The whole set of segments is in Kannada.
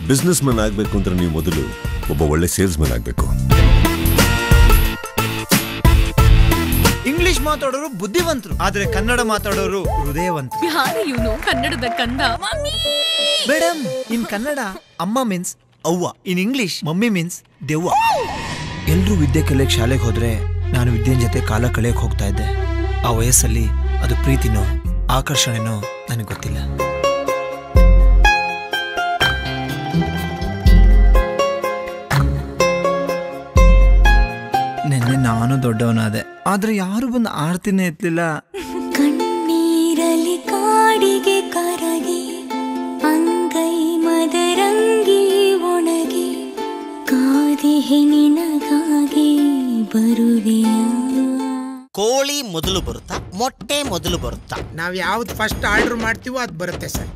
ಬಿಸ್ನೆಸ್ ಮ್ಯಾನ್ ಆಗ್ಬೇಕು ಅಂದ್ರೆ ನೀವು ಮೊದಲು ಒಬ್ಬ ಒಳ್ಳೆ ಸೇಲ್ಸ್ ಮ್ಯಾನ್ ಆಗ್ಬೇಕು ಇಂಗ್ಲಿಷ್ ಮಾತಾಡೋರು ಬುದ್ಧಿವಂತರು ಆದ್ರೆ ಕನ್ನಡ ಮಾತಾಡೋರು ಹೃದಯವಂತರು ಯಾರು ಇವನು ಕನ್ನಡದ ಕಂದ ಮೇಡಮ್ ಇನ್ ಕನ್ನಡ ಅಮ್ಮ ಮೀನ್ಸ್ ಅವ್ವ ಇನ್ ಇಂಗ್ಲಿಷ್ ಮಮ್ಮಿ ಮೀನ್ಸ್ ದೆವ್ವ ಎಲ್ರೂ ವಿದ್ಯೆ ಕಲಿಯಕ್ ಶಾಲೆಗೆ ಹೋದ್ರೆ ನಾನು ವಿದ್ಯೆನ್ ಜೊತೆ ಕಾಲ ಕಳೆಯಕ್ ಹೋಗ್ತಾ ಇದ್ದೆ ಆ ವಯಸ್ಸಲ್ಲಿ ಅದು ಪ್ರೀತಿನೋ ಆಕರ್ಷಣೆನೋ ನನಗೆ ಗೊತ್ತಿಲ್ಲ ನಿನ್ನೆ ನಾನು ದೊಡ್ಡವನಾದೆ ಆದ್ರೆ ಯಾರು ಬಂದು ಆರ್ತಿನೇ ಎತ್ತಲಿಲ್ಲ ಕಣ್ಣೀರಲಿ ಕಾಡಿಗೆ ಕರಗಿ ಅಂಗೈ ಮದರಂಗಿ ಒಣಗಿ ಕಾದಿಹೆ ನಿನಗಾಗಿ ಬರುವೆಯ ಕೋಳಿ ಮೊದಲು ಬರುತ್ತಾ ಮೊಟ್ಟೆ ಮೊದಲು ಬರುತ್ತಾ ನಾವ್ ಯಾವ್ದು ಫಸ್ಟ್ ಆರ್ಡರ್ ಮಾಡ್ತೀವೋ ಅದು ಬರುತ್ತೆ ಸರ್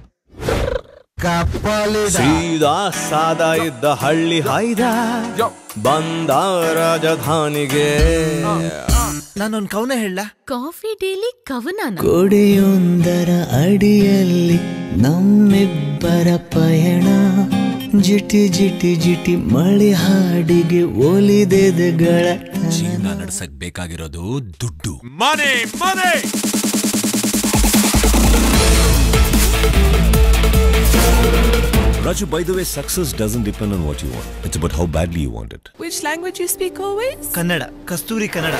ಸೀದಾ ಸಾದ ಇದ್ದ ಹಳ್ಳಿ ಹಾಯ್ದ ಬಂದ ರಾಜಧಾನಿಗೆ ನಾನೊಂದು ಕವನ ಹೇಳ ಕಾಫಿ ಡೇಲಿ ಕವನನ ಕೊಡೆಯೊಂದರ ಅಡಿಯಲ್ಲಿ ನಮ್ಮಿಬ್ಬರ ಪಯಣ ಜಿಟಿ ಜಿಟಿ ಜಿಟಿ ಮಳೆ ಹಾಡಿಗೆ ಒಲಿದೆದಗಳ ಜೀವನ ನಡ್ಸಕ್ ಬೇಕಾಗಿರೋದು ದುಡ್ಡು ಮನೆ ಮನೆ Raju, by the way, success doesn't depend on what you want. It's about how badly you want it. Which language you speak always Kannada Kasturi Kannada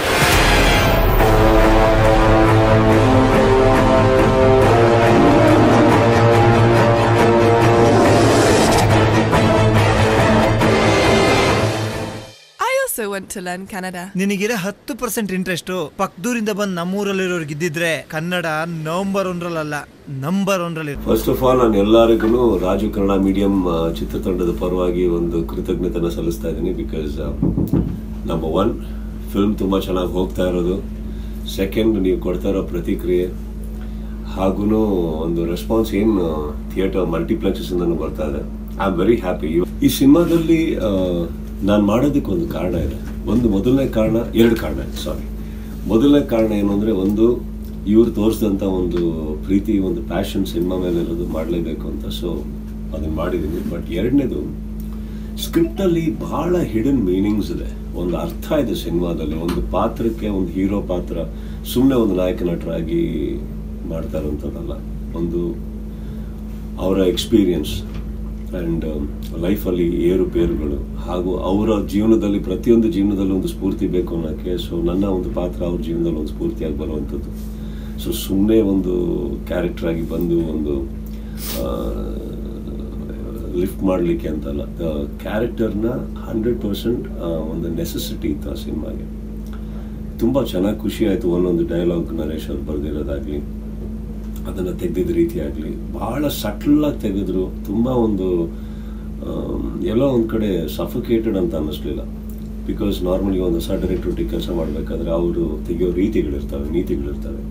I also want to learn Kannada ನಿನಗಿರೋ ಹತ್ತು ಪರ್ಸೆಂಟ್ ಇಂಟ್ರೆಸ್ಟ್ ಪಕ್ಕದೂರಿಂದ ಬಂದು ನಮ್ಮೂರಲ್ಲಿರೋರ್ಗೆ ಇದ್ದಿದ್ರೆ ಕನ್ನಡ ನವಂಬರ್ ಒಂದ್ರಲ್ಲ ನಂಬರ್ ಒಂದ್ರಲ್ಲಿ ಫಸ್ಟ್ ಆಫ್ ಆಲ್ ನಾನು ಎಲ್ಲರಿಗೂ ರಾಜು ಕನ್ನಡ ಮೀಡಿಯಂ ಚಿತ್ರತಂಡದ ಪರವಾಗಿ ಒಂದು ಕೃತಜ್ಞತೆನ ಸಲ್ಲಿಸ್ತಾ ಇದ್ದೀನಿ ಬಿಕಾಸ್ ನಂಬರ್ ಒನ್ ಫಿಲ್ಮ್ ತುಂಬ ಚೆನ್ನಾಗಿ ಹೋಗ್ತಾ ಇರೋದು ಸೆಕೆಂಡ್ ನೀವು ಕೊಡ್ತಾ ಇರೋ ಪ್ರತಿಕ್ರಿಯೆ ಹಾಗೂ ಒಂದು ರೆಸ್ಪಾನ್ಸ್ ಏನು ಥಿಯೇಟರ್ ಮಲ್ಟಿಪ್ಲೆಕ್ಸಸ್ ಇಂದನೂ ಬರ್ತಾ ಇದೆ ಐ ಆಮ್ ವೆರಿ ಹ್ಯಾಪಿ ಈ ಸಿನಿಮಾದಲ್ಲಿ ನಾನು ಮಾಡೋದಕ್ಕೆ ಒಂದು ಕಾರಣ ಇದೆ ಒಂದು ಮೊದಲನೇ ಕಾರಣ ಎರಡು ಕಾರಣ ಸಾರಿ ಮೊದಲನೇ ಕಾರಣ ಏನು ಅಂದರೆ ಒಂದು ಇವ್ರು ತೋರಿಸಿದಂಥ ಒಂದು ಪ್ರೀತಿ ಒಂದು ಪ್ಯಾಷನ್ ಸಿನಿಮಾ ಮೇಲೆ ಇರೋದು ಮಾಡಲೇಬೇಕು ಅಂತ ಸೊ ಅದನ್ನು ಮಾಡಿದ್ದೀನಿ ಬಟ್ ಎರಡನೇದು ಸ್ಕ್ರಿಪ್ಟಲ್ಲಿ ಬಹಳ ಹಿಡನ್ ಮೀನಿಂಗ್ಸ್ ಇದೆ ಒಂದು ಅರ್ಥ ಇದೆ ಸಿನಿಮಾದಲ್ಲಿ ಒಂದು ಪಾತ್ರಕ್ಕೆ ಒಂದು ಹೀರೋ ಪಾತ್ರ ಸುಮ್ಮನೆ ಒಂದು ನಾಯಕ ನಟರಾಗಿ ಮಾಡ್ತಾ ಇರೋಂಥದ್ದಲ್ಲ ಒಂದು ಅವರ ಎಕ್ಸ್ಪೀರಿಯನ್ಸ್ ಆ್ಯಂಡ್ ಲೈಫಲ್ಲಿ ಏರುಪೇರುಗಳು ಹಾಗೂ ಅವರ ಜೀವನದಲ್ಲಿ ಪ್ರತಿಯೊಂದು ಜೀವನದಲ್ಲಿ ಒಂದು ಸ್ಫೂರ್ತಿ ಬೇಕು ಅನ್ನೋಕ್ಕೆ ಸೊ ನನ್ನ ಒಂದು ಪಾತ್ರ ಅವ್ರ ಜೀವನದಲ್ಲಿ ಒಂದು ಸ್ಫೂರ್ತಿಯಾಗಿ ಬರುವಂಥದ್ದು ಸೊ ಸುಮ್ಮನೆ ಒಂದು ಕ್ಯಾರೆಕ್ಟರ್ ಆಗಿ ಬಂದು ಒಂದು ಲಿಫ್ಟ್ ಮಾಡಲಿಕ್ಕೆ ಅಂತಲ್ಲ ಕ್ಯಾರೆಕ್ಟರ್ನ ಹಂಡ್ರೆಡ್ ಪರ್ಸೆಂಟ್ ಒಂದು ನೆಸೆಸಿಟಿ ಇತ್ತು ಆ ಸಿನಿಮಾಗೆ ತುಂಬ ಚೆನ್ನಾಗಿ ಖುಷಿ ಆಯಿತು ಒಂದೊಂದು ಡೈಲಾಗ್ ನರೇಶ್ ಅವ್ರು ಬರೆದಿರೋದಾಗಲಿ ಅದನ್ನು ತೆಗೆದಿದ್ದ ರೀತಿ ಆಗಲಿ ಭಾಳ ಸಟ್ಲಾಗಿ ತೆಗೆದ್ರು ತುಂಬ ಒಂದು ಆಮ್, ಎಲ್ಲೋ ಒಂದು ಕಡೆ ಸಫಿಕೇಟೆಡ್ ಅಂತ ಅನ್ನಿಸ್ಲಿಲ್ಲ ಬಿಕಾಸ್ ನಾರ್ಮಲಿ ಒಂದು ಹೊಸ ಡೈರೆಕ್ಟರ್ ಕೆಲಸ ಮಾಡಬೇಕಾದ್ರೆ ಅವರು ತೆಗೆಯೋ ರೀತಿಗಳಿರ್ತವೆ ನೀತಿಗಳಿರ್ತವೆ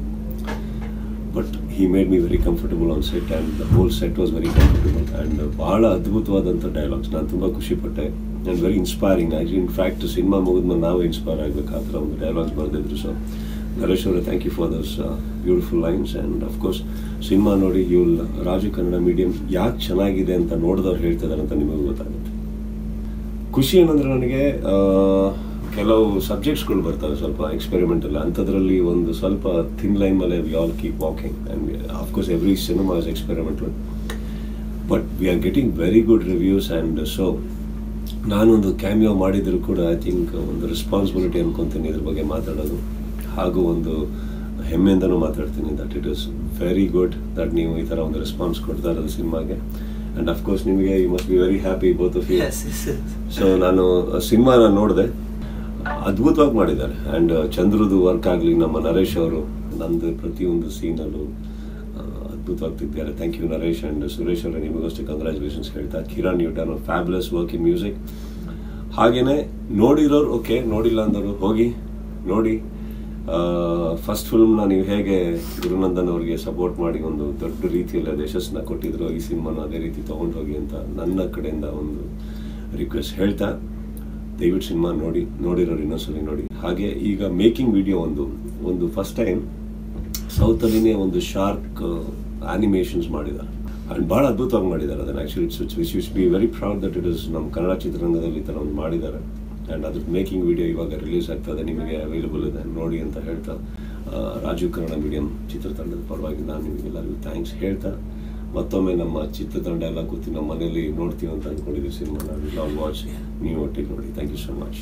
but he made me very comfortable on set and the whole set was very comfortable and ಭಾಳ ಅದ್ಭುತವಾದಂಥ ಡೈಲಾಗ್ಸ್ ನಾನು ತುಂಬ ಖುಷಿಪಟ್ಟೆ ಆ್ಯಂಡ್ ವೆರಿ ಇನ್ಸ್ಪೈರಿಂಗ್ ಆಗಿ ಇನ್ ಫ್ಯಾಕ್ಟ್ ಸಿನಿಮಾ ಮುಗಿದ್ಮೇಲೆ ನಾವೇ ಇನ್ಸ್ಪೈರ್ ಆಗಬೇಕು ಆ ಥರ ಒಂದು ಡೈಲಾಗ್ಸ್ ಬರೆದಿದ್ರು ಸೊ ನರೇಶ್ ಅವರೇ thank you for those beautiful lines and of course cinema ನೋಡಿ ಇವ್ರು ರಾಜು ಕನ್ನಡ ಮೀಡಿಯಂ ಯಾಕೆ ಚೆನ್ನಾಗಿದೆ ಅಂತ ನೋಡಿದವ್ರು ಹೇಳ್ತಿದ್ದಾರೆ ಅಂತ ನಿಮಗೂ ಗೊತ್ತಾಗುತ್ತೆ ಖುಷಿ ಏನಂದ್ರೆ ನನಗೆ ಆ, ಕೆಲವು ಸಬ್ಜೆಕ್ಟ್ಸ್ಗಳು ಬರ್ತವೆ ಸ್ವಲ್ಪ ಎಕ್ಸ್ಪೆರಿಮೆಂಟಲ್ ಅಂಥದ್ರಲ್ಲಿ ಒಂದು ಸ್ವಲ್ಪ ಥಿನ್ ಲೈನ್ ಮೇಲೆ we all keep walking and of course every cinema is experimental but we are getting very good reviews and so ನಾನೊಂದು ಕ್ಯಾಮಿಯೋ ಮಾಡಿದರೂ ಕೂಡ ಐ ಥಿಂಕ್ ಒಂದು ರೆಸ್ಪಾನ್ಸಿಬಿಲಿಟಿ ಅನ್ಕೊತೀನಿ ಇದ್ರ ಬಗ್ಗೆ ಮಾತಾಡೋದು ಹಾಗೂ ಒಂದು ಹೆಮ್ಮೆಯಿಂದನೂ ಮಾತಾಡ್ತೀನಿ that it is very good that ನೀವು ಈ ಥರ ಒಂದು ರೆಸ್ಪಾನ್ಸ್ ಕೊಡ್ತಾ ಇರೋದು ಸಿನಿಮಾಗೆ ಆ್ಯಂಡ್ ಅಫ್ಕೋರ್ಸ್ ನಿಮಗೆ you must be very happy both of you so ನಾನು ಸಿನಿಮಾನ ನೋಡಿದೆ ಅದ್ಭುತವಾಗಿ ಮಾಡಿದ್ದಾರೆ ಆ್ಯಂಡ್ ಚಂದ್ರದು ವರ್ಕ್ ಆಗಲಿ ನಮ್ಮ ನರೇಶ್ ಅವರು ನಂದು ಪ್ರತಿಯೊಂದು ಸೀನಲ್ಲೂ ಅದ್ಭುತವಾಗಿ ತೆಗ್ದಿದ್ದಾರೆ thank you Naresh and Suresh ಅವರೇ ನಿಮಗಷ್ಟೇ ಕಂಗ್ರ್ಯಾಚುಲೇಷನ್ಸ್ ಹೇಳ್ತಾ Kiran you done fabulous work in music ಹಾಗೆಯೇ ನೋಡಿರೋರು ಓಕೆ ನೋಡಿಲ್ಲ ಅಂದವರು ಹೋಗಿ ನೋಡಿ ಫಸ್ಟ್ ಫಿಲ್ಮ್ನ ನೀವು ಹೇಗೆ ಗುರುನಂದನ್ ಅವರಿಗೆ ಸಪೋರ್ಟ್ ಮಾಡಿ ಒಂದು ದೊಡ್ಡ ರೀತಿಯಲ್ಲಿ ಅದು ಯಶಸ್ಸನ್ನ ಕೊಟ್ಟಿದ್ರು ಈ ಸಿನಿಮಾನ ಅದೇ ರೀತಿ ತೊಗೊಂಡು ಹೋಗಿ ಅಂತ ನನ್ನ ಕಡೆಯಿಂದ ಒಂದು ರಿಕ್ವೆಸ್ಟ್ ಹೇಳ್ತಾ ದಯವಿಟ್ಟು ಸಿನಿಮಾ ನೋಡಿ ನೋಡಿರೋರು ಇನ್ನೊಂದ್ಸಲಿ ನೋಡಿ ಹಾಗೆ ಈಗ ಮೇಕಿಂಗ್ ವಿಡಿಯೋ ಒಂದು ಒಂದು ಫಸ್ಟ್ ಟೈಮ್ ಸೌತಲ್ಲಿನೇ ಒಂದು ಶಾರ್ಕ್ ಆನಿಮೇಷನ್ಸ್ ಮಾಡಿದ್ದಾರೆ ಆ್ಯಂಡ್ ಭಾಳ ಅದ್ಭುತವಾಗಿ ಮಾಡಿದ್ದಾರೆ ಅದನ್ನು actually it's which which be very proud that it is ನಮ್ಮ ಕನ್ನಡ ಚಿತ್ರರಂಗದಲ್ಲಿ ಈ ಥರ ಒಂದು ಮಾಡಿದ್ದಾರೆ ಆ್ಯಂಡ್ ಅದ್ರ ಮೇಕಿಂಗ್ ವಿಡಿಯೋ ಇವಾಗ ರಿಲೀಸ್ ಆಗ್ತದೆ ನಿಮಗೆ ಅವೈಲಬಲ್ ಇದೆ ನೋಡಿ ಅಂತ ಹೇಳ್ತಾ ಆ, ರಾಜೀವ್ ಕನ್ನಡ ಮೀಡಿಯಂ ಚಿತ್ರತಂಡದ ಪರವಾಗಿ ನಾನು ನಿಮಗೆಲ್ಲರಿಗೂ ಥ್ಯಾಂಕ್ಸ್ ಹೇಳ್ತಾ ಮತ್ತೊಮ್ಮೆ ನಮ್ಮ ಚಿತ್ರತಂಡ ಎಲ್ಲ ಕೂತಿ ನಮ್ಮ ಮನೆಯಲ್ಲಿ ನೋಡ್ತೀವಿ ಅಂತ ಅಂದ್ಕೊಂಡಿದ್ದೀವಿ ಸಿನಿಮಾನ ನಾವು ವಾಚ್ ನೀವು ಒಟ್ಟಿಗೆ ನೋಡಿ thank you so much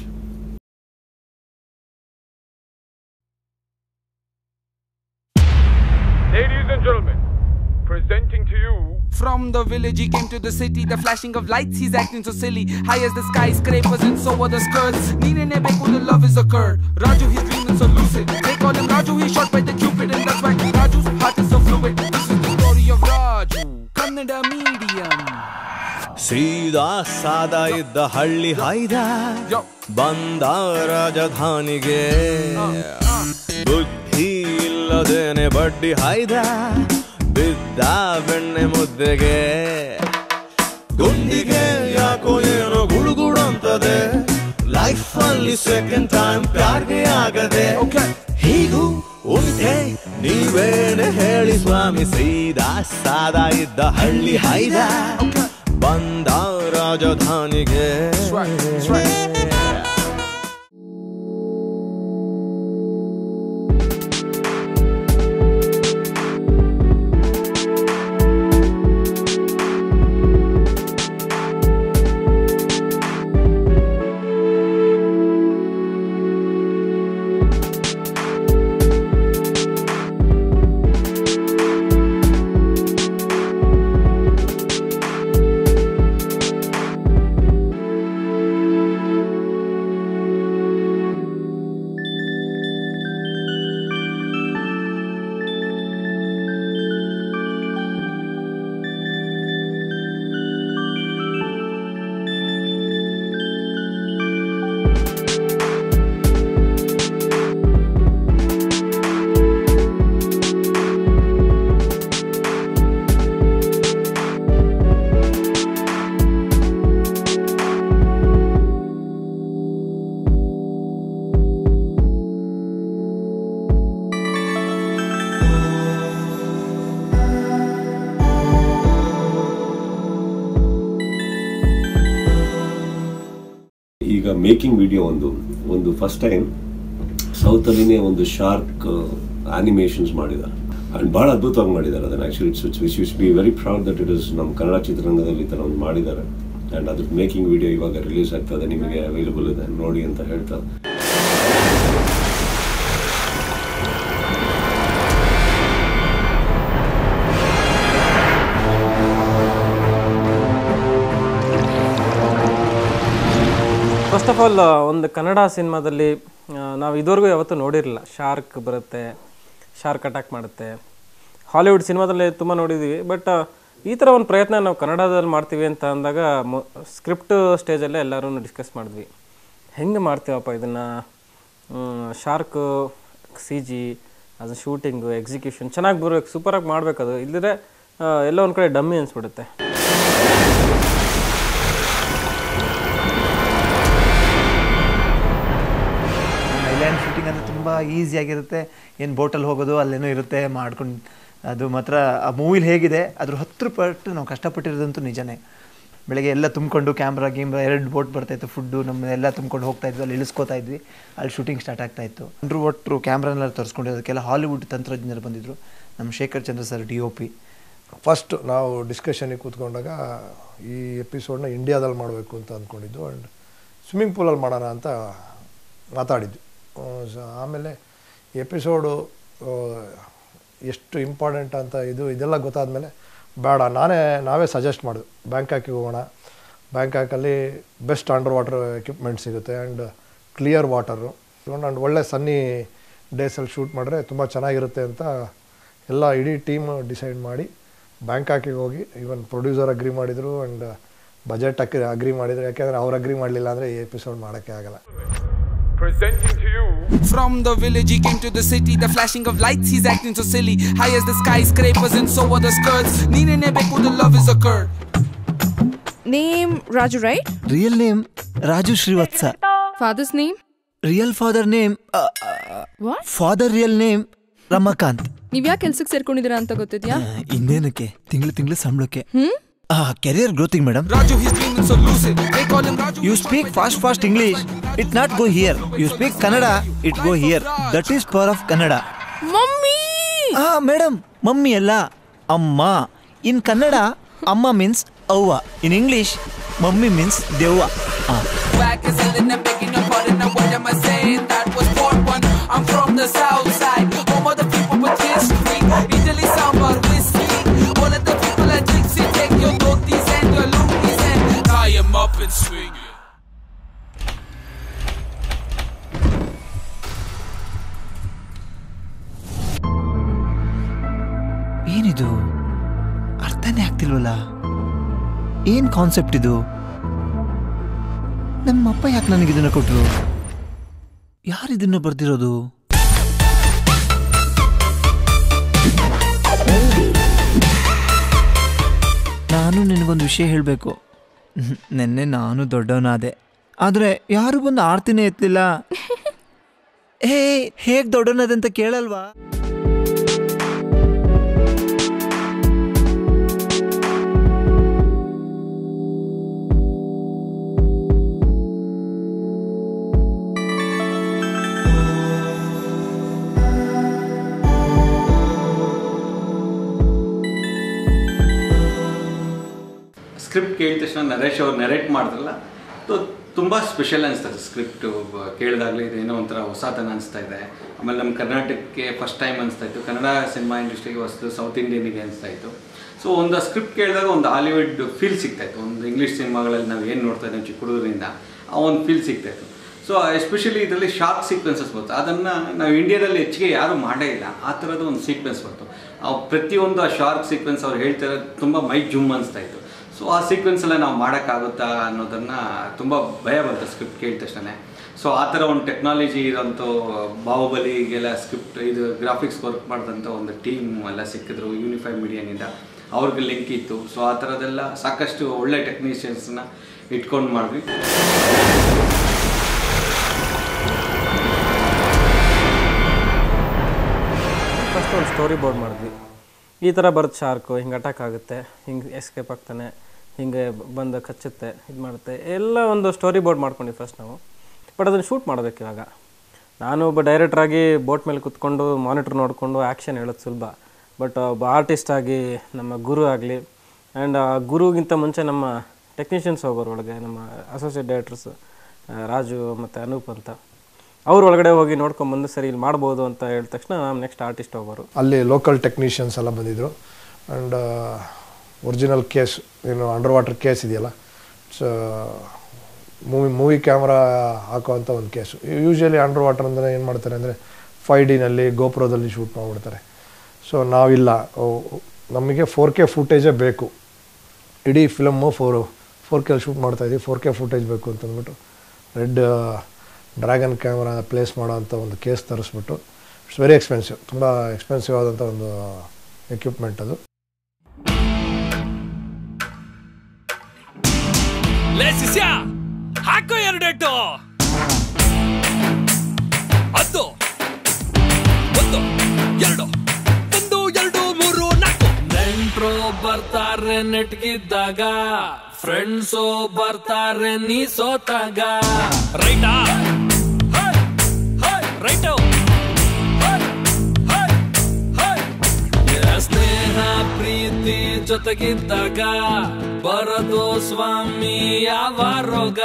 Ladies and gentlemen, presenting to you. From the village, he came to the city. The flashing of lights, he's acting so silly. High as the skyscrapers, and so are the skirts. Nine Nebeku, the love is occurred. Raju, he's dreaming so lucid. They call him Raju, he's shot by the Cupid, and that's why Raju's heart is so fluid. This is the story of Raju, Kannada medium. ಸೀದಾ ಸಾದಾ ಇದ್ದ ಹಳ್ಳಿ ಹಾಯ್ದ ಬಂದ ರಾಜಧಾನಿಗೆ ಬುದ್ಧಿ ಇಲ್ಲದೇನೆ ಬಡ್ಡಿ ಹಾಯ್ದ ಬಿದ್ದ ಬೆಣ್ಣೆ ಮುದ್ದೆಗೆ ಗುಂಡಿಗೆ ಯಾಕೋ ಏನೋ ಗುಡುಗುಡು ಅಂತದೆ ಲೈಫ್ ಅಲ್ಲಿ ಸೆಕೆಂಡ್ ಟೈಮ್ ಪ್ಯಾರ್ಗೆ ಆಗದೆ ಹೀಗೂ ಉಂಟೆ ನೀವೇನೆ ಹೇಳಿ ಸ್ವಾಮಿ ಸೀದಾ ಸಾದಾ ಇದ್ದ ಹಳ್ಳಿ ಹಾಯ್ದ ಬಂದ ರಾಜಧಾನಿಗೆ ಈಗ ಮೇಕಿಂಗ್ ವಿಡಿಯೋ ಒಂದು ಒಂದು ಫಸ್ಟ್ ಟೈಮ್ ಸೌತಲ್ಲಿನೇ ಒಂದು ಶಾರ್ಕ್ ಆನಿಮೇಷನ್ಸ್ ಮಾಡಿದ್ದಾರೆ ಆ್ಯಂಡ್ ಭಾಳ ಅದ್ಭುತವಾಗಿ ಮಾಡಿದ್ದಾರೆ ಅದನ್ನು actually it's which which be very proud that it is ನಮ್ಮ ಕನ್ನಡ ಚಿತ್ರರಂಗದಲ್ಲಿ ಈ ಥರ ಒಂದು ಮಾಡಿದ್ದಾರೆ ಆ್ಯಂಡ್ ಅದ್ರ ಮೇಕಿಂಗ್ ವಿಡಿಯೋ ಇವಾಗ ರಿಲೀಸ್ ಆಗ್ತದೆ ನಿಮಗೆ ಅವೈಲಬಲ್ ಇದೆ ನೋಡಿ ಅಂತ ಹೇಳ್ತಾ ಫಸ್ಟ್ ಆಫ್ ಆಲ್ ಒಂದು ಕನ್ನಡ ಸಿನಿಮಾದಲ್ಲಿ ನಾವು ಇದುವರೆಗೂ ಯಾವತ್ತೂ ನೋಡಿರಲಿಲ್ಲ ಶಾರ್ಕ್ ಬರುತ್ತೆ ಶಾರ್ಕ್ ಅಟ್ಯಾಕ್ ಮಾಡುತ್ತೆ ಹಾಲಿವುಡ್ ಸಿನಿಮಾದಲ್ಲಿ ತುಂಬ ನೋಡಿದ್ದೀವಿ ಬಟ್ ಈ ಥರ ಒಂದು ಪ್ರಯತ್ನ ನಾವು ಕನ್ನಡದಲ್ಲಿ ಮಾಡ್ತೀವಿ ಅಂತ ಅಂದಾಗ ಮೊ ಸ್ಕ್ರಿಪ್ಟ್ ಸ್ಟೇಜಲ್ಲೇ ಎಲ್ಲರೂ ಡಿಸ್ಕಸ್ ಮಾಡಿದ್ವಿ ಹೆಂಗೆ ಮಾಡ್ತೀವಪ್ಪ ಇದನ್ನು ಶಾರ್ಕು ಸಿ ಜಿ ಅದು ಶೂಟಿಂಗು ಎಕ್ಸಿಕ್ಯೂಷನ್ ಚೆನ್ನಾಗಿ ಬರ್ಬೇಕು ಸೂಪರಾಗಿ ಮಾಡಬೇಕದು ಇಲ್ಲದ್ರೆ ಎಲ್ಲ ಒಂದು ಕಡೆ ಡಮ್ಮಿ ಅನಿಸ್ಬಿಡುತ್ತೆ ಐಲ್ಯಾಂಡ್ ಶೂಟಿಂಗ್ ಅಂದರೆ ತುಂಬ ಈಸಿಯಾಗಿರುತ್ತೆ ಏನು ಬೋಟಲ್ಲಿ ಹೋಗೋದು ಅಲ್ಲೇನೋ ಇರುತ್ತೆ ಮಾಡ್ಕೊಂಡು ಅದು ಮಾತ್ರ ಆ ಮೂವಿಲಿ ಹೇಗಿದೆ ಅದ್ರ ಹತ್ತು ಪಟ್ಟು ನಾವು ಕಷ್ಟಪಟ್ಟಿರೋದಂತೂ ನಿಜನೇ ಬೆಳಗ್ಗೆ ಎಲ್ಲ ತುಂಬಿಕೊಂಡು ಕ್ಯಾಮ್ರಾ ಗೀಮ್ರಾ ಎರಡು ಬೋಟ್ ಬರ್ತಾಯಿತ್ತು ಫುಡ್ಡು ನಮ್ಮ ಎಲ್ಲ ತುಂಬ್ಕೊಂಡು ಹೋಗ್ತಾ ಇದ್ವಿ ಅಲ್ಲಿ ಇಳಿಸ್ಕೋತಾ ಇದ್ವಿ ಅಲ್ಲಿ ಶೂಟಿಂಗ್ ಸ್ಟಾರ್ಟ್ ಆಗ್ತಾ ಇತ್ತು ಎಲ್ಲರೂ ಒಟ್ಟರು ಕ್ಯಾಮ್ರಾನೆಲ್ಲ ತರಿಸ್ಕೊಂಡಿರೋದಕ್ಕೆಲ್ಲ ಹಾಲಿವುಡ್ ತಂತ್ರಜ್ಞರು ಬಂದಿದ್ದರು ನಮ್ಮ Shekhar Chandra sir D O P first ನಾವು ಡಿಸ್ಕಷನಿಗೆ ಕೂತ್ಕೊಂಡಾಗ ಈ ಎಪಿಸೋಡ್ನ ಇಂಡಿಯಾದಲ್ಲಿ ಮಾಡಬೇಕು ಅಂತ ಅಂದ್ಕೊಂಡಿದ್ದು ಆ್ಯಂಡ್ ಸ್ವಿಮ್ಮಿಂಗ್ ಪೂಲಲ್ಲಿ ಮಾಡೋಣ ಅಂತ ಮಾತಾಡಿದ್ವಿ ಆ, ಸ- ಆಮೇಲೆ ಎಪಿಸೋಡು ಎಷ್ಟು ಇಂಪಾರ್ಟೆಂಟ್ ಅಂತ ಇದು ಇದೆಲ್ಲ ಗೊತ್ತಾದಮೇಲೆ ಬೇಡ ನಾನೇ ನಾವೇ ಸಜೆಸ್ಟ್ ಮಾಡಿದ್ವಿ ಬ್ಯಾಂಕಾಕಿಗೆ ಹೋಗೋಣ ಬ್ಯಾಂಕಾಕಲ್ಲಿ ಬೆಸ್ಟ್ ಅಂಡರ್ ವಾಟರ್ ಎಕ್ವಿಪ್ಮೆಂಟ್ ಸಿಗುತ್ತೆ ಆ್ಯಂಡ್ ಕ್ಲಿಯರ್ ವಾಟರು ಆ್ಯಂಡ್ ಒಳ್ಳೆ ಸನ್ನಿ ಡೇಸಲ್ಲಿ ಶೂಟ್ ಮಾಡಿದ್ರೆ ತುಂಬ ಚೆನ್ನಾಗಿರುತ್ತೆ ಅಂತ ಎಲ್ಲ ಇಡೀ ಟೀಮ್ ಡಿಸೈಡ್ ಮಾಡಿ ಬ್ಯಾಂಕಾಕಿಗೆ ಹೋಗಿ ಈವನ್ ಪ್ರೊಡ್ಯೂಸರ್ ಅಗ್ರಿ ಮಾಡಿದರು ಆ್ಯಂಡ್ ಬಜೆಟ್ ಅಗ್ರಿ ಅಗ್ರಿ ಮಾಡಿದ್ರು ಯಾಕೆಂದರೆ ಅವ್ರು ಅಗ್ರಿ ಮಾಡಲಿಲ್ಲ ಅಂದರೆ ಈ ಎಪಿಸೋಡ್ ಮಾಡೋಕ್ಕೆ ಆಗಲ್ಲ Presenting to you. From the village, he came to the city. The flashing of lights, he's acting so silly. High as the skyscrapers, and so are the skirts. Nine Nebeku, the love is occurred. Name Raju, right? Real name Raju Srivatsa Father's name? Real father name What? Father real name Ramakant ನೀವ್ ಯಾಕೆ ಕೆಲ್ಸಕ್ಕೆ ಸೇರ್ಕೊಂಡಿದ್ದೀರಾ ಅಂತ ಗೊತ್ತಿದ್ಯಾ ಇನ್ನೇನಕ್ಕೆ ತಿಂಗಳು ತಿಂಗಳು ಸಂಬಳಕ್ಕೆ hmm career growthing madam Raju, he's dreaming so lucid. They call him Raju. You speak fast fast English it not go here you speak Kannada it go here that is power of Kannada mummy ಆ ಮೇಡಮ್ ಮಮ್ಮಿ ಅಲ್ಲ ಅಮ್ಮ ಇನ್ ಕನ್ನಡ ಅಮ್ಮ ಮೀನ್ಸ್ ಅವ್ವ ಇನ್ ಇಂಗ್ಲಿಷ್ ಮಮ್ಮಿ ಮೀನ್ಸ್ ದೆವ್ವ ಆ. Back is selling and begging your pardon. Now what am I saying? That was part one. I'm from the south side. Home of the people with history. Italy, sambar, whiskey. All of the people at Dixie take your dhotis and your lungis and tie 'em up and swing it. ಏನಿದು ಅರ್ಥನೇ ಆಗ್ತಿಲ್ವಲ್ಲ ಏನ್ ಕಾನ್ಸೆಪ್ಟ್ ಇದು ನಮ್ಮಪ್ಪ ಯಾಕೆ ನನಗೆ ಇದನ್ನ ಕೊಟ್ರು ಯಾರು ಇದನ್ನ ಬರ್ದಿರೋದು ನಾನು ನಿನಗೊಂದು ವಿಷಯ ಹೇಳಬೇಕು ನೆನ್ನೆ ನಾನು ದೊಡ್ಡವನಾದೆ ಆದರೆ ಯಾರು ಬಂದು ಆಡ್ತಿನೇ ಎತ್ತಲಿಲ್ಲ ಹೇ ಹೇಗ್ ದೊಡ್ಡವನಾದೆ ಅಂತ ಕೇಳಲ್ವಾ ಸ್ಕ್ರಿಪ್ಟ್ ಕೇಳಿದ ತಕ್ಷಣ ನರೇಶ್ ಅವ್ರು ನರೇಟ್ ಮಾಡಿದ್ರಲ್ಲ ಸೊ ತುಂಬ ಸ್ಪೆಷಲ್ ಅನಿಸ್ತದೆ ಸ್ಕ್ರಿಪ್ಟು ಕೇಳಿದಾಗಲೇ ಇದೇನೋ ಒಂಥರ ಹೊಸತನ ಅನಿಸ್ತಾ ಇದೆ ಆಮೇಲೆ ನಮ್ಮ ಕರ್ನಾಟಕಕ್ಕೆ ಫಸ್ಟ್ ಟೈಮ್ ಅನಿಸ್ತಾ ಇತ್ತು ಕನ್ನಡ ಸಿನಿಮಾ ಇಂಡಸ್ಟ್ರಿಗೆ ಹೊಸದು ಸೌತ್ ಇಂಡಿಯನಿಗೆ ಅನಿಸ್ತಾ ಇತ್ತು ಸೊ ಒಂದು ಸ್ಕ್ರಿಪ್ಟ್ ಕೇಳಿದಾಗ ಒಂದು ಹಾಲಿವುಡ್ ಫೀಲ್ ಸಿಗ್ತಾ ಇತ್ತು ಒಂದು ಇಂಗ್ಲೀಷ್ ಸಿನಿಮಾಗಳಲ್ಲಿ ನಾವು ಏನು ನೋಡ್ತಾ ಇದ್ದೀವಿ ಚಿಕ್ಕ ಹುಡುಗರಿಂದ ಆ ಒಂದು ಫೀಲ್ ಸಿಗ್ತಾ ಇತ್ತು ಸೊ ಎಸ್ಪೆಷಲಿ ಇದರಲ್ಲಿ ಶಾರ್ಟ್ ಸೀಕ್ವೆನ್ಸಸ್ ಬಂತು ಅದನ್ನು ನಾವು ಇಂಡಿಯಾದಲ್ಲಿ ಹೆಚ್ಚಿಗೆ ಯಾರೂ ಮಾಡೇ ಇಲ್ಲ ಆ ಥರದ ಒಂದು ಸೀಕ್ವೆನ್ಸ್ ಬಂತು ಆ ಪ್ರತಿಯೊಂದು ಆ ಶಾರ್ಟ್ ಸೀಕ್ವೆನ್ಸ್ ಅವ್ರು ಹೇಳ್ತಾ ಇರೋದು ತುಂಬ ಮೈ ಜುಮ್ ಅನಿಸ್ತಾ ಇತ್ತು ಸೊ ಆ ಸೀಕ್ವೆನ್ಸ್ ಎಲ್ಲ ನಾವು ಮಾಡೋಕ್ಕಾಗುತ್ತಾ ಅನ್ನೋದನ್ನು ತುಂಬ ಭಯ ಬಂತು ಸ್ಕ್ರಿಪ್ಟ್ ಕೇಳಿದ ತಕ್ಷಣ ಸೊ ಆ ಥರ ಒಂದು ಟೆಕ್ನಾಲಜಿ ಇರೋಂಥ ಬಾಹುಬಲಿಗೆಲ್ಲ ಸ್ಕ್ರಿಪ್ಟ್ ಇದು ಗ್ರಾಫಿಕ್ಸ್ ವರ್ಕ್ ಮಾಡಿದಂಥ ಒಂದು ಟೀಮ್ ಎಲ್ಲ ಸಿಕ್ಕಿದ್ರು ಯೂನಿಫೈ ಮೀಡಿಯಾನಿಂದ ಅವ್ರಿಗೆ ಲಿಂಕ್ ಇತ್ತು ಸೊ ಆ ಥರದ್ದೆಲ್ಲ ಸಾಕಷ್ಟು ಒಳ್ಳೆ ಟೆಕ್ನಿಷಿಯನ್ಸ್ನ ಇಟ್ಕೊಂಡು ಮಾಡಿದ್ವಿ ಫಸ್ಟ್ ಒಂದು ಸ್ಟೋರಿ ಬೋರ್ಡ್ ಮಾಡಿದ್ವಿ ಈ ಥರ ಬರುತ್ತೆ ಶಾರ್ಕು ಹಿಂಗೆ ಅಟ್ಯಾಕ್ ಆಗುತ್ತೆ ಹಿಂಗೆ ಎಸ್ಕೇಪ್ ಆಗ್ತಾನೆ ಹಿಂಗೆ ಬಂದು ಕಚ್ಚುತ್ತೆ ಇದು ಮಾಡುತ್ತೆ ಎಲ್ಲ ಒಂದು ಸ್ಟೋರಿ ಬೋರ್ಡ್ ಮಾಡ್ಕೊಂಡಿದ್ವಿ ಫಸ್ಟ್ ನಾವು ಬಟ್ ಅದನ್ನು ಶೂಟ್ ಮಾಡಬೇಕು ಇವಾಗ ನಾನು ಒಬ್ಬ ಡೈರೆಕ್ಟ್ರಾಗಿ ಬೋಟ್ ಮೇಲೆ ಕುತ್ಕೊಂಡು ಮಾನಿಟ್ರ್ ನೋಡಿಕೊಂಡು ಆ್ಯಕ್ಷನ್ ಹೇಳೋದು ಸುಲಭ ಬಟ್ ಒಬ್ಬ ಆರ್ಟಿಸ್ಟ್ ಆಗಿ ನಮ್ಮ ಗುರು ಆಗಲಿ ಆ್ಯಂಡ್ ಆ ಗುರುಗಿಂತ ಮುಂಚೆ ನಮ್ಮ ಟೆಕ್ನಿಷಿಯನ್ಸ್ ಹೋಗೋರು ಒಳಗೆ ನಮ್ಮ ಅಸೋಸಿಯೇಟ್ ಡೈರೆಕ್ಟರ್ಸ್ ರಾಜು ಮತ್ತು ಅನೂಪ್ ಅಂತ ಅವ್ರ ಒಳಗಡೆ ಹೋಗಿ ನೋಡ್ಕೊಂಬಂದು ಸರಿ ಇಲ್ಲಿ ಮಾಡ್ಬೋದು ಅಂತ ಹೇಳಿದ ತಕ್ಷಣ ನಾವು ನೆಕ್ಸ್ಟ್ ಆರ್ಟಿಸ್ಟ್ ಹೋಗೋರು ಅಲ್ಲಿ ಲೋಕಲ್ ಟೆಕ್ನಿಷಿಯನ್ಸ್ ಎಲ್ಲ ಬಂದಿದ್ದರು ಆ್ಯಂಡ್ ಒರಿಜಿನಲ್ ಕೇಸ್ ಏನು ಅಂಡರ್ ವಾಟರ್ ಕೇಸ್ ಇದೆಯಲ್ಲ ಇಟ್ಸ್ ಮೂವಿ ಮೂವಿ ಕ್ಯಾಮ್ರಾ ಹಾಕೋವಂಥ ಒಂದು ಕೇಸು ಯೂಶ್ವಲಿ ಅಂಡರ್ ವಾಟರ್ ಅಂದರೆ ಏನು ಮಾಡ್ತಾರೆ ಅಂದರೆ ಫೈ ಡಿನಲ್ಲಿ ಗೋಪುರದಲ್ಲಿ ಶೂಟ್ ಮಾಡಿಬಿಡ್ತಾರೆ ಸೊ ನಾವಿಲ್ಲ ಓ- ನಮಗೆ ಫೋರ್ ಕೆ ಫುಟೇಜೇ ಬೇಕು ಇಡೀ ಫಿಲಮ್ಮು ಫೋರ್ ಫೋರ್ ಕೆಲ್ಲಿ ಶೂಟ್ ಮಾಡ್ತಾಯಿದ್ದೀವಿ ಫೋರ್ ಕೆ ಫುಟೇಜ್ ಬೇಕು ಅಂತಂದ್ಬಿಟ್ಟು ರೆಡ್ ಡ್ರ್ಯಾಗನ್ ಕ್ಯಾಮ್ರಾ ಪ್ಲೇಸ್ ಮಾಡೋ ಅಂಥ ಒಂದು ಕೇಸ್ ತರಿಸ್ಬಿಟ್ಟು ಇಟ್ಸ್ ವೆರಿ ಎಕ್ಸ್ಪೆನ್ಸಿವ್ ತುಂಬ ಎಕ್ಸ್ಪೆನ್ಸಿವ್ ಆದಂಥ ಒಂದು ಎಕ್ವಿಪ್ಮೆಂಟ್ ಅದು ಲೇ ಶಿಷ್ಯ ಹಾಕೋ ಎರಡೆಟ್ಟು ಹತ್ತು ಒಂದು ಎರಡು ಒಂದು ಎರಡು ಮೂರು ನಾಲ್ಕು ನೆಂಟ್ರು ಬರ್ತಾರೆ ನೆಟ್ಗಿದ್ದಾಗ ಫ್ರೆಂಡ್ಸು ಬರ್ತಾರೆ ನೀ ಸೋತಾಗ ರೈಟಾ ರೈಟು ಸ್ನೇಹ ಪ್ರೀತಿ ಜೊತೆಗಿದ್ದಾಗ ಬರದು ಸ್ವಾಮಿ ಯಾವ ರೋಗ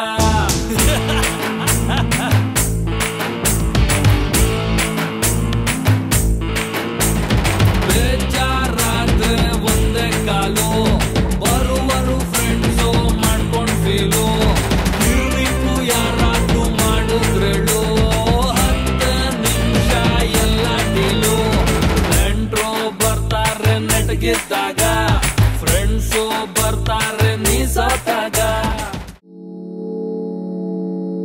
ಬೇಜಾರಾದ್ರೆ ಒಂದೇ ಕಾಲು ಬರುವರು ಫ್ರೆಂಡ್ಸು ಮಾಡ್ಕೊಂಡ್ ಫೀಲು ಇರ್ಲಿಕ್ಕೂ ಯಾರಾದ್ರೂ ಮಾಡಿದ್ರೇಳು ಹತ್ತು ನಿಮಿಷ ಎಲ್ಲ ಡೀಲು ನೆಂಟ್ರು ಬರ್ತಾರೆ ನೆಟ್ಗಿದ್ದಾಗ ಫ್ರೆಂಡ್ಸು ಬರ್ತಾರೆ ನೀ ಸೋತಾಗ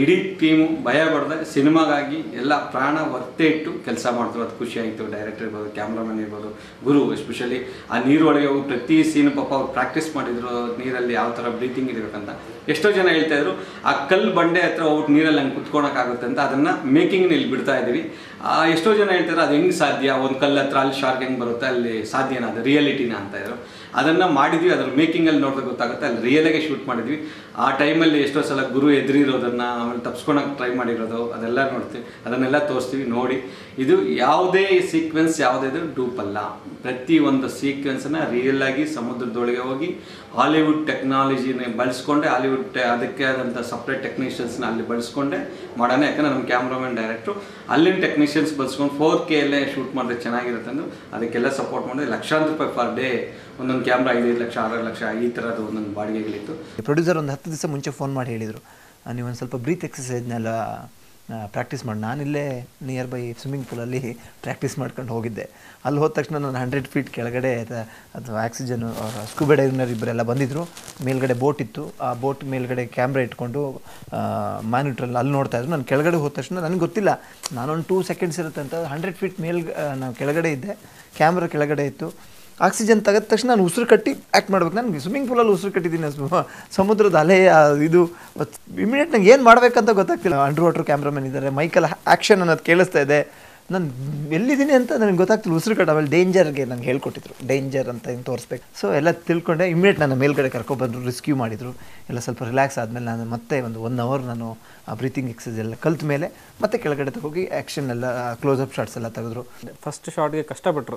ಇಡೀ ಟೀಮು ಭಯ ಪಡ್ದೆ ಸಿನಿಮಾಗಾಗಿ ಎಲ್ಲ ಪ್ರಾಣ ಒತ್ತೆ ಇಟ್ಟು ಕೆಲಸ ಮಾಡ್ತಾರೆ ಅದು ಖುಷಿ ಆಯಿತು ಡೈರೆಕ್ಟರ್ ಇರ್ಬೋದು ಕ್ಯಾಮ್ರಾಮನ್ ಇರ್ಬೋದು ಗುರು ಎಸ್ಪೆಷಲಿ ಆ ನೀರೊಳಗೆ ಹೋಗಿ ಪ್ರತಿ ಸೀನ್ ಪಾಪ ಅವ್ರು ಪ್ರಾಕ್ಟೀಸ್ ಮಾಡಿದ್ರು ನೀರಲ್ಲಿ ಯಾವ ಥರ ಬ್ರೀತಿಂಗ್ ಇರಬೇಕಂತ ಎಷ್ಟೋ ಜನ ಹೇಳ್ತಾ ಇದ್ರು ಆ ಕಲ್ಲು ಬಂಡೆ ಹತ್ರ ಹೋಗ್ಬಿಟ್ಟು ನೀರಲ್ಲಿ ಹಂಗೆ ಕುತ್ಕೊಳಕ್ಕಾಗುತ್ತೆ ಅಂತ ಅದನ್ನು ಮೇಕಿಂಗ್ನಲ್ಲಿ ಬಿಡ್ತಾ ಇದ್ದೀವಿ ಆ, ಎಷ್ಟೋ ಜನ ಹೇಳ್ತಾರೆ ಅದು ಹೆಂಗೆ ಸಾಧ್ಯ ಒಂದು ಕಲ್ಲು ಹತ್ರ ಅಲ್ಲಿ ಶಾರ್ಕ್ ಹೆಂಗೆ ಬರುತ್ತೆ ಅಲ್ಲಿ ಸಾಧ್ಯನಾ ಅದು ರಿಯಾಲಿಟಿನ ಅಂತ ಇದ್ರು ಅದನ್ನು ಮಾಡಿದ್ವಿ ಅದ್ರ ಮೇಕಿಂಗಲ್ಲಿ ನೋಡಿದ್ರೆ ಗೊತ್ತಾಗುತ್ತೆ ಅಲ್ಲಿ ರಿಯಲಾಗೆ ಶೂಟ್ ಮಾಡಿದ್ವಿ ಆ ಟೈಮಲ್ಲಿ ಎಷ್ಟೋ ಸಲ ಗುರು ಎದುರಿರೋದನ್ನು ಆಮೇಲೆ ತಪ್ಸ್ಕೊಳಕ್ಕೆ ಟ್ರೈ ಮಾಡಿರೋದು ಅದೆಲ್ಲ ನೋಡ್ತೀವಿ ಅದನ್ನೆಲ್ಲ ತೋರಿಸ್ತೀವಿ ನೋಡಿ ಇದು ಯಾವುದೇ ಸೀಕ್ವೆನ್ಸ್ ಯಾವುದೇ ಡೂಪ್ ಅಲ್ಲ ಪ್ರತಿ ಒಂದು ಸೀಕ್ವೆನ್ಸನ್ನ ರಿಯಲ್ ಆಗಿ ಸಮುದ್ರದೊಳಗೆ ಹೋಗಿ ಹಾಲಿವುಡ್ ಟೆಕ್ನಾಲಜಿನ ಬಳಸ್ಕೊಂಡೆ ಹಾಲಿವುಡ್ ಟೆ- ಅದಕ್ಕೆ ಆದಂಥ ಸಪ್ರೇಟ್ ಟೆಕ್ನಿಷಿಯನ್ಸ್ನ ಅಲ್ಲಿ ಬಳಸ್ಕೊಂಡೆ ಮಾಡೋಣ ಯಾಕಂದ್ರೆ ನಮ್ಮ ಕ್ಯಾಮ್ರಾಮನ್ ಡೈರೆಕ್ಟ್ರು ಅಲ್ಲಿನ ಟೆಕ್ನಿಷಿಯನ್ಸ್ ಬಳಸ್ಕೊಂಡು ಫೋರ್ ಕೆ ಅಲ್ಲೇ ಶೂಟ್ ಮಾಡಿದ್ರೆ ಚೆನ್ನಾಗಿರುತ್ತೆ ಅಂದು ಅದಕ್ಕೆಲ್ಲ ಸಪೋರ್ಟ್ ಮಾಡಿದ್ರೆ ಲಕ್ಷಾಂತರ ರೂಪಾಯಿ ಪರ್ ಡೇ ಒಂದೊಂದು ಕ್ಯಾಮ್ರಾ ಐದೈದು ಲಕ್ಷ ಆರಾರು ಲಕ್ಷ ಈ ಥರದ್ದು ಒಂದೊಂದು ಬಾಡಿಗೆಗಳಿತ್ತು ಪ್ರೊಡ್ಯೂಸರ್ ಒಂದು ಹತ್ತು ದಿವಸ ಮುಂಚೆ ಫೋನ್ ಮಾಡಿ ಹೇಳಿದರು ನೀವು ಒಂದು ಸ್ವಲ್ಪ ಬ್ರೀತ್ ಎಕ್ಸಸೈಸ್ನೆಲ್ಲ ಪ್ರಾಕ್ಟೀಸ್ ಮಾಡಿ ನಾನಿಲ್ಲೇ ನಿಯರ್ ಬೈ ಸ್ವಿಮ್ಮಿಂಗ್ ಪೂಲಲ್ಲಿ ಪ್ರಾಕ್ಟೀಸ್ ಮಾಡ್ಕೊಂಡು ಹೋಗಿದ್ದೆ ಅಲ್ಲಿ ಹೋದ ತಕ್ಷಣ ನಾನು ಹಂಡ್ರೆಡ್ ಫೀಟ್ ಕೆಳಗಡೆ ಅದ- ಅದು ಆಕ್ಸಿಜನ್ ಸ್ಕೂಬಾ ಡೈವಿನರ್ ಇಬ್ಬರೆಲ್ಲ ಬಂದಿದ್ದರು ಮೇಲ್ಗಡೆ ಬೋಟ್ ಇತ್ತು ಆ ಬೋಟ್ ಮೇಲ್ಗಡೆ ಕ್ಯಾಮ್ರಾ ಇಟ್ಕೊಂಡು ಮಾನಿಟ್ರಲ್ಲಿ ಅಲ್ಲಿ ನೋಡ್ತಾ ಇದ್ರು ನಾನು ಕೆಳಗಡೆ ಹೋದ ತಕ್ಷಣ ನನಗೆ ಗೊತ್ತಿಲ್ಲ ನಾನೊಂದು ಟೂ ಸೆಕೆಂಡ್ಸ್ ಇರುತ್ತೆ ಅಂತ ಹಂಡ್ರೆಡ್ ಫೀಟ್ ಮೇಲ್ ನಾನು ಕೆಳಗಡೆ ಇದ್ದೆ ಕ್ಯಾಮ್ರಾ ಕೆಳಗಡೆ ಇತ್ತು ಆಕ್ಸಿಜನ್ ತೆಗೆದ ತಕ್ಷಣ ನಾನು ಉಸಿರು ಕಟ್ಟಿ ಆ್ಯಕ್ಟ್ ಮಾಡ್ಬೇಕು ನಾನು ಸ್ವಿಮ್ಮಿಂಗ್ ಪೂಲಲ್ಲಿ ಉಸಿರು ಕಟ್ಟಿದ್ದೀನಿ ಸ್ವ- ಸಮುದ್ರದ ಅಲೆ ಆ ಇದು ಇಮಿಡಿಯೇಟ್ ನಂಗೆ ಏನು ಮಾಡಬೇಕಂತ ಗೊತ್ತಾಗ್ತಿಲ್ಲ ಅಂಡರ್ ವಾಟರ್ ಕ್ಯಾಮ್ರಾಮನ್ ಇದ್ದಾರೆ ಮೈಕಲ್ ಆ್ಯಕ್ಷನ್ ಅನ್ನೋದು ಕೇಳಿಸ್ತಾ ಇದೆ ನಾನು ಎಲ್ಲಿದ್ದೀನಿ ಅಂತ ನನಗೆ ಗೊತ್ತಾಗ್ತಿಲ್ಲ ಉಸಿರು ಕಟ್ಟ ಆಮೇಲೆ ಡೇಂಜರ್ಗೆ ನಂಗೆ ಹೇಳ್ಕೊಟ್ಟಿದ್ರು ಡೇಂಜರ್ ಅಂತ ಹಿಂಗೆ ತೋರಿಸ್ಬೇಕು ಸೊ ಎಲ್ಲ ತಿಳ್ಕೊಂಡೆ ಇಮಿಡಿಯೇಟ್ ನನ್ನ ಮೇಲ್ಗಡೆ ಕರ್ಕೊಬಂದರು ರೆಸ್ಕ್ಯೂ ಮಾಡಿದರು ಎಲ್ಲ ಸ್ವಲ್ಪ ರಿಲ್ಯಾಕ್ಸ್ ಆದಮೇಲೆ ನಾನು ಮತ್ತೆ ಒಂದು ಒನ್ ಅವರ್ ನಾನು ಆ ಬ್ರೀತಿಂಗ್ ಎಕ್ಸಸೈಸ್ ಎಲ್ಲ ಕಲ್ತ ಮೇಲೆ ಮತ್ತೆ ಕೆಳಗಡೆ ತಗೋಗಿ ಆ್ಯಕ್ಷನ್ ಎಲ್ಲ ಕ್ಲೋಸಪ್ ಶಾಟ್ಸ್ ಎಲ್ಲ ತೆಗೆದ್ರು ಫಸ್ಟ್ ಶಾರ್ಟ್ಗೆ ಕಷ್ಟಪಟ್ಟರು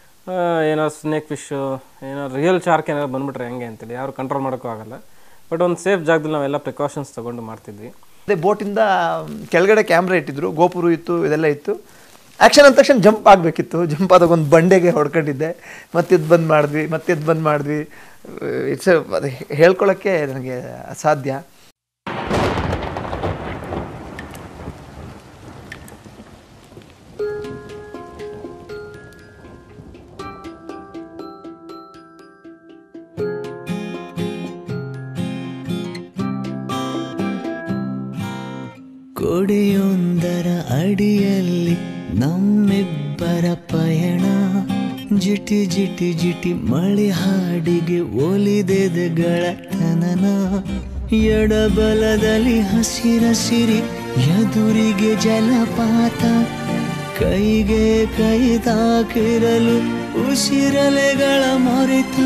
ಏನೋ ಸ್ನೇಕ್ ಫಿಶ್ಶು ಏನೋ ರಿಯಲ್ ಶಾರ್ಕ್ ಏನಾದ್ರು ಬಂದ್ಬಿಟ್ರೆ ಹೆಂಗೆ ಅಂತೇಳಿ ಯಾರು ಕಂಟ್ರೋಲ್ ಮಾಡೋಕ್ಕೂ ಆಗಲ್ಲ ಬಟ್ ಒಂದು ಸೇಫ್ ಜಾಗದಲ್ಲಿ ನಾವೆಲ್ಲ ಪ್ರಿಕಾಷನ್ಸ್ ತೊಗೊಂಡು ಮಾಡ್ತಿದ್ವಿ ಅದೇ ಬೋಟಿಂದ ಕೆಳಗಡೆ ಕ್ಯಾಮ್ರಾ ಇಟ್ಟಿದ್ರು ಗೋಪುರ ಇತ್ತು ಇದೆಲ್ಲ ಇತ್ತು ಆ್ಯಕ್ಷನ್ ಅಂದ ತಕ್ಷಣ ಜಂಪ್ ಆಗಬೇಕಿತ್ತು ಜಂಪ್ ಆದಾಗ ಒಂದು ಬಂಡೆಗೆ ಹೊಡ್ಕೊಂಡಿದ್ದೆ ಮತ್ತಿದ್ದು ಬಂದ್ ಮಾಡಿದ್ವಿ ಮತ್ತಿದ್ದು ಬಂದ್ ಮಾಡಿದ್ವಿ ಇಟ್ಸ್ ಅದು ಹೇಳ್ಕೊಳ್ಳೋಕ್ಕೆ ನನಗೆ ಅಸಾಧ್ಯ ಕೊಡೆಯೊಂದರ ಅಡಿಯಲ್ಲಿ ನಮ್ಮಿಬ್ಬರ ಪಯಣ ಜಿಟಿ ಜಿಟಿ ಜಿಟಿ ಮಳೆ ಹಾಡಿಗೆ ಒಲಿದೆದಗಳ ತನನ ಎಡಬಲದಲ್ಲಿ ಹಸಿರಸಿರಿ ಎದುರಿಗೆ ಜಲಪಾತ ಕೈಗೆ ಕೈ ತಾಕಿರಲು ಉಸಿರಲೆಗಳ ಮೊರೆತ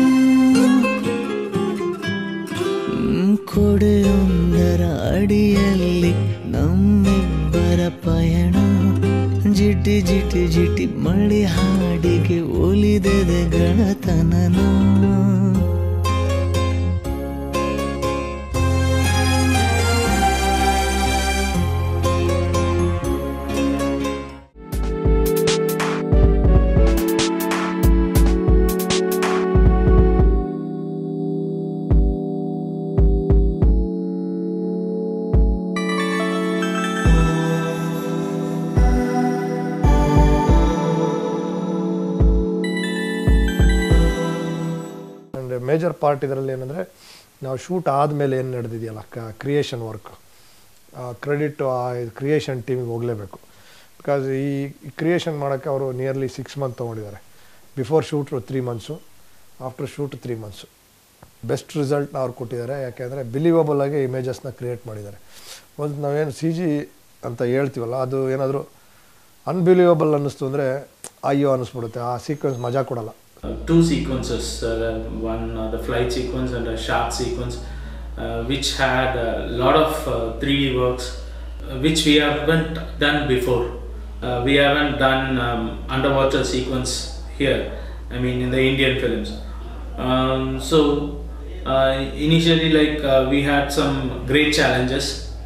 ಹ್ಮ್, ಕೊಡೆಯೊಂದರ ಅಡಿಯಲ್ಲಿ ನಮ್ಮಿಬ್ಬರ ಪಯಣ ಜಿಟಿ ಜಿಟಿ ಜಿಟಿ ಮಳೆ ಹಾಡಿಗೆ ಒಲಿದೆದೆ ಗಳತನನ ಆ್ಯಂಡ್ ಮೇಜರ್ ಪಾರ್ಟ್ ಇದರಲ್ಲಿ ಏನಂದರೆ ನಾವು ಶೂಟ್ ಆದಮೇಲೆ ಏನು ನಡೆದಿದೆಯಲ್ಲ ಕ ಕ್ರಿಯೇಷನ್ ವರ್ಕ್ ಕ್ರೆಡಿಟ್ ಆ ಕ್ರಿಯೇಷನ್ ಟೀಮಿಗೆ ಹೋಗಲೇಬೇಕು ಬಿಕಾಸ್ ಈ ಕ್ರಿಯೇಷನ್ ಮಾಡೋಕ್ಕೆ ಅವರು ನಿಯರ್ಲಿ ಸಿಕ್ಸ್ ಮಂತ್ ತೊಗೊಂಡಿದ್ದಾರೆ before shoot three months after shoot three months best ರಿಸಲ್ಟ್ನ ಅವ್ರು ಕೊಟ್ಟಿದ್ದಾರೆ ಯಾಕೆಂದರೆ ಬಿಲೀವಬಲ್ ಆಗಿ ಇಮೇಜಸ್ನ ಕ್ರಿಯೇಟ್ ಮಾಡಿದ್ದಾರೆ ಒಂದು ನಾವೇನು ಸಿ ಜಿ ಅಂತ ಹೇಳ್ತೀವಲ್ಲ ಅದು ಏನಾದರೂ ಅನ್ಬಿಲೀವಬಲ್ ಅನ್ನಿಸ್ತು ಅಂದರೆ ಅಯ್ಯೋ ಅನ್ನಿಸ್ಬಿಡುತ್ತೆ ಆ ಸೀಕ್ವೆನ್ಸ್ ಮಜಾ ಕೊಡಲ್ಲ Uh, two sequences uh, one uh, the flight sequence and a shark sequence uh, which had a lot of uh, 3d works uh, which we haven't done before uh, we haven't done um, underwater sequence here i mean in the indian films um, so uh, initially like uh, we had some great challenges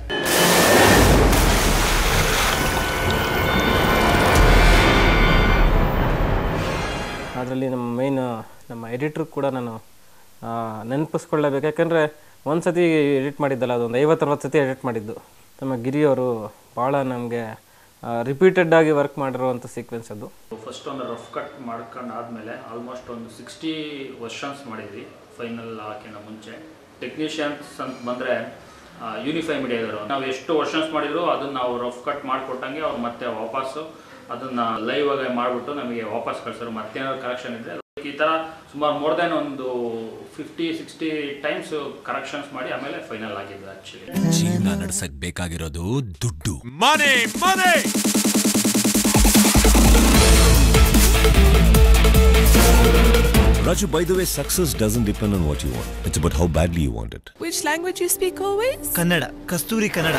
ಅದರಲ್ಲಿ ನಮ್ಮ ಮೈನ್ ನಮ್ಮ ಎಡಿಟ್ರ್ ಕೂಡ ನಾನು ಆ, ನೆನಪಿಸ್ಕೊಳ್ಳೇಬೇಕು ಯಾಕಂದರೆ ಒಂದು ಸತಿ ಎಡಿಟ್ ಮಾಡಿದ್ದಲ್ಲ ಅದೊಂದು ಐವತ್ತರವತ್ತು ಸತಿ ಎಡಿಟ್ ಮಾಡಿದ್ದು ನಮ್ಮ ಗಿರಿಯವರು ಭಾಳ ನಮಗೆ ರಿಪೀಟೆಡ್ ಆಗಿ ವರ್ಕ್ ಮಾಡಿರುವಂಥ ಸೀಕ್ವೆನ್ಸ್ ಅದು ಫಸ್ಟ್ ಒಂದು ರಫ್ ಕಟ್ ಮಾಡ್ಕೊಂಡು ಆದಮೇಲೆ ಆಲ್ಮೋಸ್ಟ್ ಒಂದು ಸಿಕ್ಸ್ಟಿ ವರ್ಷನ್ಸ್ ಮಾಡಿದ್ವಿ ಫೈನಲ್ ಹಾಕಿನ ಮುಂಚೆ ಟೆಕ್ನಿಷಿಯನ್ಸ್ ಅಂತ ಬಂದರೆ ಯೂನಿಫೈ ಮೀಡಿಯಾದವರು ನಾವು ಎಷ್ಟು ವರ್ಷನ್ಸ್ ಮಾಡಿದ್ರು ಅದನ್ನ ನಾವು ರಫ್ ಕಟ್ ಮಾಡಿಕೊಟ್ಟಂಗೆ ಅವ್ರು ಮತ್ತೆ ವಾಪಸ್ಸು ಅದನ್ನ ಲೈವ್ ಆಗಿ ಮಾಡಿಬಿಟ್ಟು ನಮಗೆ ವಾಪಸ್ ಕಳ್ಸೋರು ಮತ್ತೇನಾದ್ರು ಕರೆಕ್ಷನ್ ಇದ್ರೆ ಈ ಥರ ಸುಮಾರು ಮೋರ್ ದೆನ್ ಒಂದು ಫಿಫ್ಟಿ ಸಿಕ್ಸ್ಟಿ ಟೈಮ್ಸ್ ಕರೆಕ್ಷನ್ಸ್ ಮಾಡಿ ಆಮೇಲೆ ಫೈನಲ್ ಆಗಿದ್ದು ಆ್ಯಕ್ಚುಲಿ ಜೀವನ ನಡ್ಸಕ್ ಬೇಕಾಗಿರೋದು ದುಡ್ಡು Money, money! Raju, by the way, success doesn't depend on what you want. It's about how badly you want it. Which language you speak always? Kannada Kasturi Kannada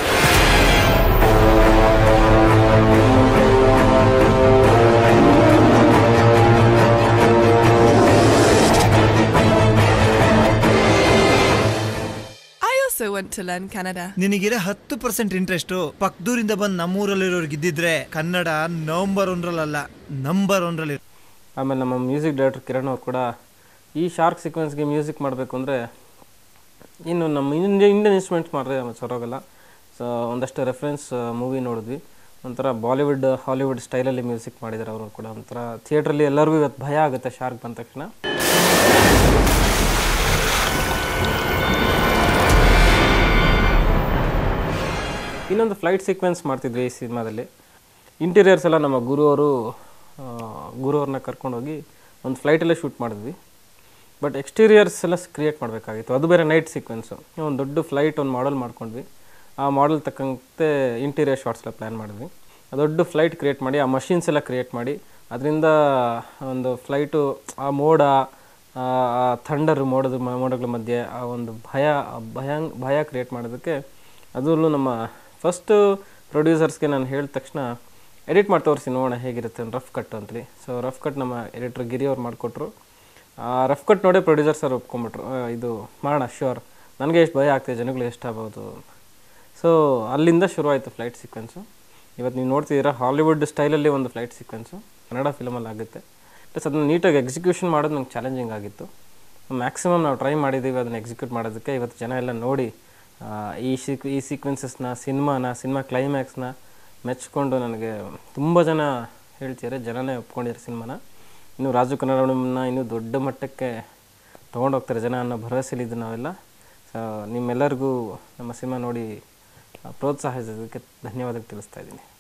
I also want to learn Kannada. ನಿನಗಿರೋ ಹತ್ತು ಪರ್ಸೆಂಟ್ ಇಂಟ್ರೆಸ್ಟು ಪಕ್ಕದೂರಿಂದ ಬಂದು ನಮ್ಮೂರಲ್ಲಿರೋರ್ಗೆ ಇದ್ದಿದ್ರೆ ಕನ್ನಡ ನವಂಬರ್ ಒಂದ್ರಲ್ಲ ನಂಬರ್ ಒಂದ್ರಲ್ಲಿ ಆಮೇಲೆ ನಮ್ಮ ಮ್ಯೂಸಿಕ್ ಡೈರೆಕ್ಟರ್ ಕಿರಣ್ ಅವ್ರು ಕೂಡ ಈ ಶಾರ್ಕ್ ಸೀಕ್ವೆನ್ಸ್ಗೆ ಮ್ಯೂಸಿಕ್ ಮಾಡಬೇಕು ಅಂದರೆ ಇನ್ನು ನಮ್ಮ ಇಂಡಿಯನ್ ಇಂಡಿಯನ್ ಇನ್ಸ್ಟ್ರೂಮೆಂಟ್ಸ್ ಮಾಡಿದ್ರೆ ಸರೋಗಲ್ಲ ಸೊ ಒಂದಷ್ಟು ರೆಫರೆನ್ಸ್ ಮೂವಿ ನೋಡಿದ್ವಿ ಒಂಥರ ಬಾಲಿವುಡ್ ಹಾಲಿವುಡ್ ಸ್ಟೈಲಲ್ಲಿ ಮ್ಯೂಸಿಕ್ ಮಾಡಿದ್ದಾರೆ ಅವರು ಕೂಡ ಒಂಥರ ಥಿಯೇಟ್ರಲ್ಲಿ ಎಲ್ಲರಿಗೂ ಇವತ್ತು ಭಯ ಆಗುತ್ತೆ ಶಾರ್ಕ್ ಬಂದ ತಕ್ಷಣ ಇನ್ನೊಂದು ಫ್ಲೈಟ್ ಸೀಕ್ವೆನ್ಸ್ ಮಾಡ್ತಿದ್ವಿ ಈ ಸಿನಿಮಾದಲ್ಲಿ ಇಂಟೀರಿಯರ್ಸ್ ಎಲ್ಲ ನಮ್ಮ ಗುರು ಅವರು ಆ, ಗುರು ಅವ್ರನ್ನ ಕರ್ಕೊಂಡೋಗಿ ಒಂದು ಫ್ಲೈಟಲ್ಲೇ ಶೂಟ್ ಮಾಡಿದ್ವಿ ಬಟ್ ಎಕ್ಸ್ಟೀರಿಯರ್ಸ್ ಎಲ್ಲ ಕ್ರಿಯೇಟ್ ಮಾಡಬೇಕಾಗಿತ್ತು ಅದು ಬೇರೆ ನೈಟ್ ಸೀಕ್ವೆನ್ಸು ಒಂದು ದೊಡ್ಡ ಫ್ಲೈಟ್ ಒಂದು ಮಾಡಲ್ ಮಾಡ್ಕೊಂಡ್ವಿ ಆ ಮಾಡಲ್ ತಕ್ಕಂತೆ ಇಂಟೀರಿಯರ್ ಶಾರ್ಟ್ಸ್ ಎಲ್ಲ ಪ್ಲ್ಯಾನ್ ಮಾಡಿದ್ವಿ ಆ ದೊಡ್ಡ ಫ್ಲೈಟ್ ಕ್ರಿಯೇಟ್ ಮಾಡಿ ಆ ಮಷಿನ್ಸ್ ಎಲ್ಲ ಕ್ರಿಯೇಟ್ ಮಾಡಿ ಅದರಿಂದ ಒಂದು ಫ್ಲೈಟು ಆ ಮೋಡ ಆ ಥಂಡರ್ ಮೋಡದ ಮ- ಮೋಡಗಳ ಮಧ್ಯೆ ಆ ಒಂದು ಭಯ ಆ ಭಯ ಭಯ ಕ್ರಿಯೇಟ್ ಮಾಡೋದಕ್ಕೆ ಅದರಲ್ಲೂ ನಮ್ಮ ಫಸ್ಟು ಪ್ರೊಡ್ಯೂಸರ್ಸ್ಗೆ ನಾನು ಹೇಳಿದ ತಕ್ಷಣ ಎಡಿಟ್ ಮಾಡಿ ತೋರಿಸಿ ನೋಡೋಣ ಹೇಗಿರುತ್ತೆ ರಫ್ ಕಟ್ ಅಂತೇಳಿ ಸೊ ರಫ್ ಕಟ್ ನಮ್ಮ ಎಡಿಟ್ರ್ ಗಿರಿ ಅವ್ರು ಮಾಡಿಕೊಟ್ರು ಆ ರಫ್ ಕಟ್ ನೋಡೇ ಪ್ರೊಡ್ಯೂಸರ್ ಸರ್ ಒಪ್ಕೊಂಬಿಟ್ರು ಆ, ಇದು ಮಾಡೋಣ ಶ್ಯೂರ್ ನನಗೆ ಎಷ್ಟು ಭಯ ಆಗ್ತಿದೆ ಜನಗಳು ಎಷ್ಟು ಆಗ್ಬೋದು ಸೊ ಅಲ್ಲಿಂದ ಶುರುವಾಯಿತು ಫ್ಲೈಟ್ ಸೀಕ್ವೆನ್ಸು ಇವತ್ತು ನೀವು ನೋಡ್ತಿದ್ದೀರಾ ಹಾಲಿವುಡ್ ಸ್ಟೈಲಲ್ಲಿ ಒಂದು ಫ್ಲೈಟ್ ಸೀಕ್ವೆನ್ಸು ಕನ್ನಡ ಫಿಲಮಲ್ಲಿ ಆಗುತ್ತೆ ಪ್ಲಸ್ ಅದನ್ನು ನೀಟಾಗಿ ಎಕ್ಸಿಕ್ಯೂಷನ್ ಮಾಡೋದು ನಂಗೆ ಚಾಲೆಂಜಿಂಗ್ ಆಗಿತ್ತು ಮ್ಯಾಕ್ಸಿಮಮ್ ನಾವು ಟ್ರೈ ಮಾಡಿದ್ದೀವಿ ಅದನ್ನು ಎಕ್ಸಿಕ್ಯೂಟ್ ಮಾಡೋದಕ್ಕೆ ಇವತ್ತು ಜನ ಎಲ್ಲ ನೋಡಿ ಆ, ಈ ಸೀಕ್ ಈ ಸೀಕ್ವೆನ್ಸಸ್ನ ಸಿನಿಮಾನ ಸಿನಿಮಾ ಕ್ಲೈಮ್ಯಾಕ್ಸ್ನ ಮೆಚ್ಕೊಂಡು ನನಗೆ ತುಂಬ ಜನ ಹೇಳ್ತಿದ್ದಾರೆ ಜನನೇ ಒಪ್ಕೊಂಡಿದ್ದಾರೆ ಸಿನಿಮಾನ ಇನ್ನು ರಾಜು ಕನ್ನಡನ ಇನ್ನೂ ದೊಡ್ಡ ಮಟ್ಟಕ್ಕೆ ತೊಗೊಂಡೋಗ್ತಾರೆ ಜನ ಅನ್ನೋ ಭರವಸೆಲಿದ್ದು ನಾವೆಲ್ಲ ಸೊ ನಿಮ್ಮೆಲ್ಲರಿಗೂ ನಮ್ಮ ಸಿನಿಮಾ ನೋಡಿ ಆ, ಪ್ರೋತ್ಸಾಹಿಸೋದಕ್ಕೆ ಧನ್ಯವಾದ ತಿಳಿಸ್ತಾ ಇದ್ದೀನಿ